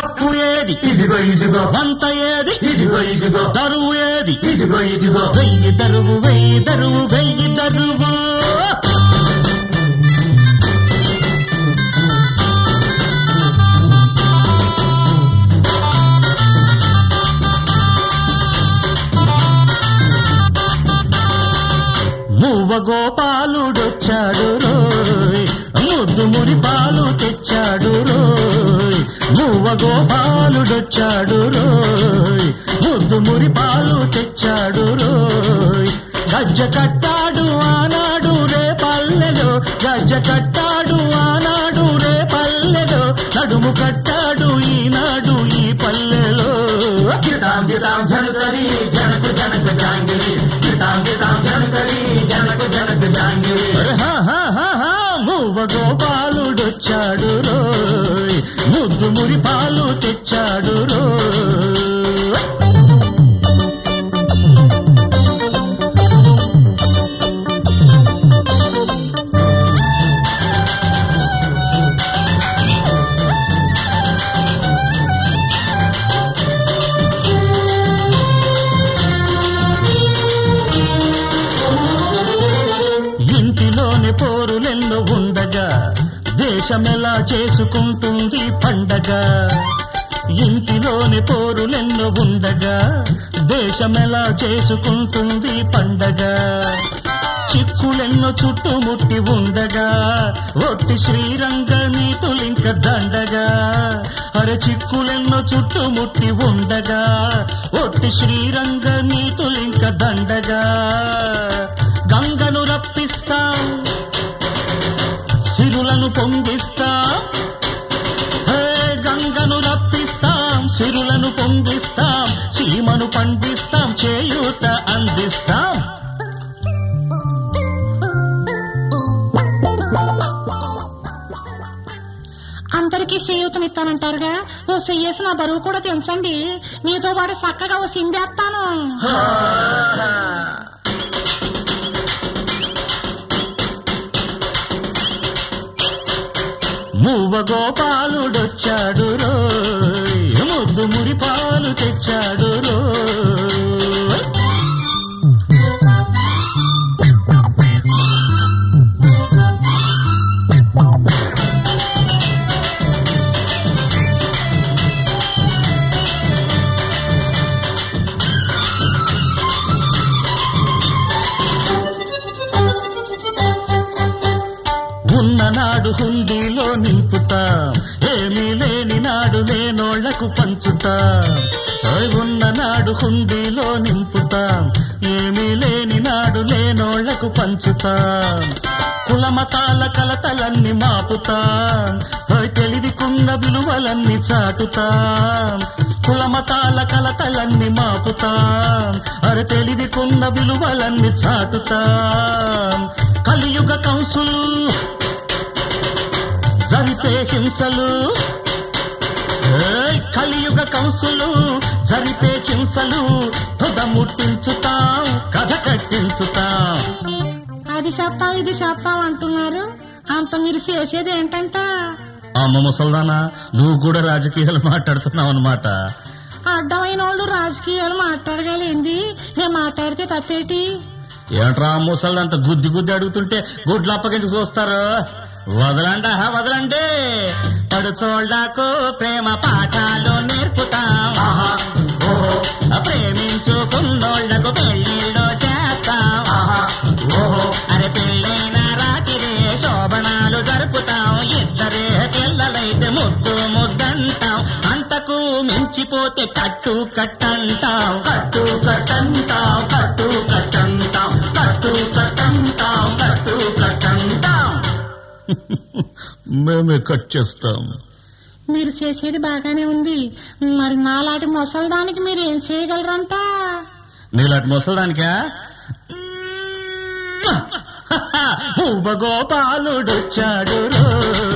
cup ఏది ఇదిగో ఇదిగో వంత ఏది ఇదిగో ఇదిగో దరువు ఏది ఇదిగో ఇదిగో వెయ్యి దరువు వెయ్యి దరువు వెయ్యి దరువు మువ్వ గోపాలుడొచ్చాడు రోయ్ ముద్దు మురి పాలు తెచ్చాడు రోయ్ మువ్వ గోపాలుడొచ్చాడు రోయ్ ముద్దు మురి పాలు తెచ్చాడు రోయ్ గజ్జ కట్టాడు ఆనాడు రే పల్లెలో గజ్జ కట్టాడు ఆనాడు రే పల్లెలో నడుము కట్టాడు ఈనాడు ఈ పల్లెలో గిటాం గిటాం జనకరి జనకు జనక జాంగిరి గిటాం గిటాం జనకరి జనకు జనక జాంగిరి మువ్వ గోపాలుడొచ్చాడు రోయ్ ముద్దు మురి పాలు తెచ్చాడు రోయ్ ఇంటిలోని పోరులెన్నో ఉండగా దేశమెలా చేసుకుంటుంది పండగ ఇంటిలోని పోరులెన్నో ఉండగా దేశమెలా చేసుకుంటుంది పండగ చిక్కులెన్నో చుట్టుముట్టి ఉండగా ఒట్టి శ్రీరంగ నీతులింక దండగా అరే చిక్కులెన్నో చుట్టుముట్టి ఉండగా ఒట్టి శ్రీరంగ నీతులింక దండగా గంగను రప్పిస్తాం సిరులను పొంగిస్తాం హే గంగను రప్పిస్తాం సిరులను పొంగిస్తాం సీమను పండిస్తాం చేయూత అందిస్తాం అందరికీ చేయూతనిస్తానంటారుగా ఓ చెయ్యేసి నా బరువు కూడా తెంచండి మీతో పాటు చక్కగా ఓ సిందేస్తాను మువ్వ గోపాలుడొచ్చాడు రోయ్ ముద్దు మురి పాలు తెచ్చాడు రోయ్ ఉన్ననాడు హుండీలో నింపుతాం ఏమీ లేని నాడు లేనోళ్లకు పంచుతాం ఓయ్ ఉన్ననాడు హుండీలో నింపుతాం ఏమీ లేని నాడు లేనోళ్లకు పంచుతాం కులమతాల కలతలన్నీ మాపుతాం ఓయ్ తెలివికున్న విలువలన్నీ చాటుతాం కులమతాల కలతలన్నీ మాపుతాం అరే తెలివికున్న విలువలన్నీ చాటుతాం కలియుగ కంసులు జరిపే హింసలు ఏయ్, కలియుగ కంసులు జరిపే హింసలు తుద ముట్టించుతాం కథ కట్టించుతాం అది చేస్తాం ఇది చేస్తాం అంటున్నారు అంత మీరు చేసేది ఏంటంట అమ్మ ముసల్దానా నువ్వు కూడా రాజకీయాలు మాట్లాడుతున్నావు అనమాట అడ్డమైన వాళ్ళు రాజకీయాలు మాట్లాడగలేంది నేను మాట్లాడితే తప్పేటి ఏంట్రా ఆ ముసల్దంత గుద్ది గుద్ది అడుగుతుంటే గుడ్లు అప్పగించి చూస్తారు వదలండి ఆహా, వదలండి పడుచోళ్లకు ప్రేమ పాఠాలు నేర్పుతాం ఆహా ఓహో ప్రేమించుకున్నోళ్లకు పెళ్లిళ్ళు చేస్తాం ఆహా ఓహో అరే పెళ్ళైన రాత్రి శోభనాలు జరుపుతాం ఇద్దరే పిల్లలైతే ముద్దు ముద్దంటాం అంతకు మించిపోతే కట్టు కట్టంటాం కట్టు కట్టంతాం కట్టు కట్టంతాం కట్టు కట్టంతాం కట్టు కట్టంతాం మేమే కట్ చేస్తాం మీరు చేసేది బాగానే ఉంది మరి నాలాంటి ముసల్దానికి మీరు ఏం చేయగలరంట నీలాంటి ముసలడానికా భూభగోపాలుడొచ్చాడు రో